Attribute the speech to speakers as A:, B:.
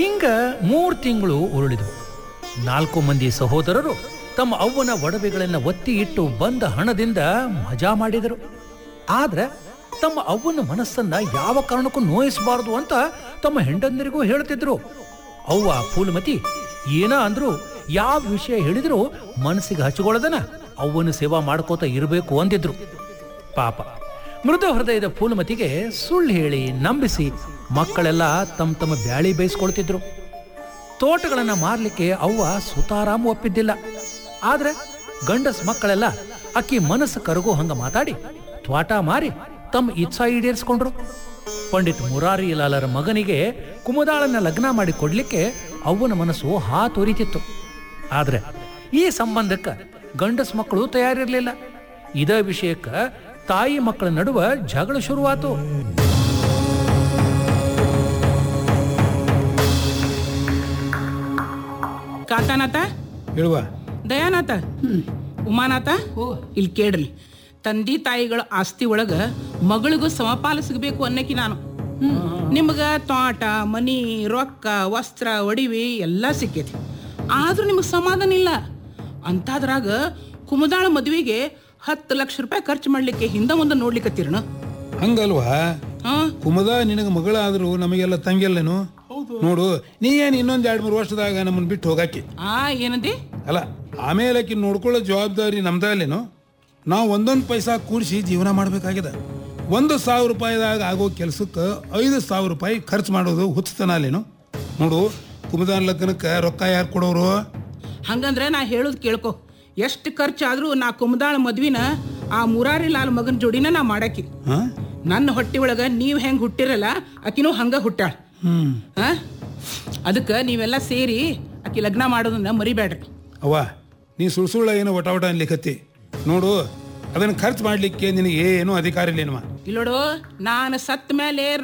A: ಹಿಂಗ ಮೂರು ತಿಂಗಳು ಉರುಳಿದವು ನಾಲ್ಕು ಮಂದಿ ಸಹೋದರರು ತಮ್ಮ ಅವ್ವನ ಒಡವೆಗಳನ್ನು ಒತ್ತಿ ಇಟ್ಟು ಬಂದ ಹಣದಿಂದ ಮಜಾ ಮಾಡಿದರು ಆದ್ರೆ ತಮ್ಮ ಅವ್ವನ ಮನಸ್ಸನ್ನ ಯಾವ ಕಾರಣಕ್ಕೂ ನೋಯಿಸಬಾರದು ಅಂತ ತಮ್ಮ ಹೆಂಡಂದರಿಗೂ ಹೇಳ್ತಿದ್ರು ಅವ್ವ ಫೂಲ್ಮತಿ ಏನ ಅಂದ್ರು ಯಾವ ವಿಷಯ ಹೇಳಿದ್ರು ಮನಸ್ಸಿಗೆ ಹಚ್ಕೊಳ್ಳದನ ಅವ್ವನ ಸೇವಾ ಮಾಡ್ಕೋತ ಇರಬೇಕು ಅಂದಿದ್ರು ಪಾಪ ಮೃದು ಹೃದಯದ ಫೂಲ್ಮತಿಗೆ ಸುಳ್ಳು ಹೇಳಿ ನಂಬಿಸಿ ಮಕ್ಕಳೆಲ್ಲ ತಮ್ಮ ತಮ್ಮ ಬ್ಯಾಳಿ ಬೇಯಿಸ್ಕೊಳ್ತಿದ್ರು ತೋಟಗಳನ್ನ ಮಾರ್ಲಿಕ್ಕೆ ಅವ್ವ ಸುತಾರಾಮ್ ಒಪ್ಪಿದ್ದಿಲ್ಲ ಆದ್ರೆ ಗಂಡಸ್ ಮಕ್ಕಳೆಲ್ಲ ಅಕ್ಕಿ ಮನಸ್ಸು ಕರಗೋ ಹಂಗ ಮಾತಾಡಿ ತ್ವಾಟ ಮಾರಿ ತಮ್ಮ ಇಚ್ಛಾ ಈಡೇರಿಸ್ಕೊಂಡ್ರು ಪಂಡಿತ್ ಮುರಾರಿ ಲಾಲರ ಮಗನಿಗೆ ಕುಮುದಾಳನ್ನ ಲಗ್ನ ಮಾಡಿ ಕೊಡ್ಲಿಕ್ಕೆ ಅವ್ವನ ಮನಸ್ಸು ಹಾತೊರಿತಿತ್ತು ಆದ್ರೆ ಈ ಸಂಬಂಧಕ್ಕ ಗಂಡಸ್ ಮಕ್ಕಳು ತಯಾರಿರ್ಲಿಲ್ಲ ಇದೇ ವಿಷಯಕ್ಕ ತಾಯಿ ಮಕ್ಕಳ ನಡುವ ಜಗಳ ಶುರುವಾತು
B: ಕಾಂತಾನಾಥ
C: ಹೇಳುವ
B: ದಯಾನಾಥ ಉಮಾನಾಥ ಇಲ್ಲಿ ಕೇಳ್ರಿ ತಂದೆ ತಾಯಿಗಳ ಆಸ್ತಿ ಒಳಗ ಮಗಳಿಗೂ ಸಮಪಾಲು ಸಿಗಬೇಕು ಅನ್ನಕ್ಕೆ ನಾನು ನಿಮ್ಗ ತೋಟ ಮನಿ ರೊಕ್ಕ ವಸ್ತ್ರ ಒಡಿವಿ ಎಲ್ಲ ಸಿಕ್ಕೈತಿ ಆದ್ರೂ ನಿಮಗೆ ಸಮಾಧಾನ ಇಲ್ಲ ಅಂತಾದ್ರಾಗ ಕುಮದಾಳ ಮದುವೆಗೆ ಹತ್ತು ಲಕ್ಷ ರೂಪಾಯಿ ಖರ್ಚು ಮಾಡ್ಲಿಕ್ಕೆ ಹಿಂದ ಮುಂದೆ ನೋಡ್ಲಿಕ್ಕತ್ತೀರಣ
C: ಹಂಗಲ್ವಾ
B: ಹಾ
C: ಕುಮದ ನಿನಗೆ ಮಗಳಾದ್ರು ನಮಗೆಲ್ಲ ತಂಗಿಯಲ್ಲೇನು ನೋಡು ನೀ ಏನು ಇನ್ನೊಂದು ಎರಡು ಮೂರು ವರ್ಷದಾಗ ನಮ್ಮನ್ನ ಬಿಟ್ಟು ಹೋಗಾಕಿ
B: ಆ ಏನಂದಿ
C: ಅಲ್ಲ ಆಮೇಲೆ ಆಕಿ ನೋಡ್ಕೊಳ್ಳೋ ಜವಾಬ್ದಾರಿ ನಮ್ದಲ್ಲೇನು ನಾವು ಒಂದೊಂದು ಪೈಸಾ ಕೂಡಿಸಿ ಜೀವನ ಮಾಡಬೇಕಾಗಿದೆ ಒಂದು ಸಾವಿರ ರೂಪಾಯಿದಾಗ ಆಗೋ ಕೆಲಸಕ್ಕೆ ಐದು ಸಾವಿರ ರೂಪಾಯಿ ಖರ್ಚು ಮಾಡೋದು ಹುಚ್ಚತನ ಅಲ್ಲೇನು ನೋಡು ಕುಮದಾನ್ ಲಗ್ನಕ್ಕೆ ರೊಕ್ಕ ಯಾರು ಕೊಡೋರು
B: ಹಂಗಂದ್ರೆ ನಾ ಹೇಳೋದು ಕೇಳ್ಕೊ ಎಷ್ಟು ಖರ್ಚಾದ್ರೂ ನಾ ಕುಮದಾಳ ಮದ್ವಿನ ಆ ಮುರಾರಿ ಲಾಲ್ ಮಗನ ಜೋಡಿನ ನಾ ಮಾಡಾಕಿ
C: ಹಾಂ
B: ನನ್ನ ಹೊಟ್ಟಿ ಒಳಗ ನೀವು ಹೆಂಗ್ ಹುಟ್ಟಿರಲ್ಲ ಆಕಿನೂ ಹಂಗ ಹುಟ್ಟಾಳ
C: ಹ್ಞೂ
B: ಆ ಅದಕ್ಕೆ ನೀವೆಲ್ಲ ಸೇರಿ ಆಕಿ ಲಗ್ನ ಮಾಡೋದನ್ನ ಮರಿಬೇಡ್ರಿ
C: ಅವ್ವ ನೀ ಸುಳ್ಳು ಸುಳ್ಳ ಏನೋ ಒಟ ಒಟ ಅನ್ಲಿಕತ್ತಿ ನೋಡು ಅದನ್ನು ಖರ್ಚು ಮಾಡಲಿಕ್ಕೆ ನಿನಗೆ ಏನೂ ಅಧಿಕಾರ ಇಲ್ಲೇನವ
B: ಇಲ್ಲೋಡು ನಾನು ಸತ್ತ ಮೇಲೆ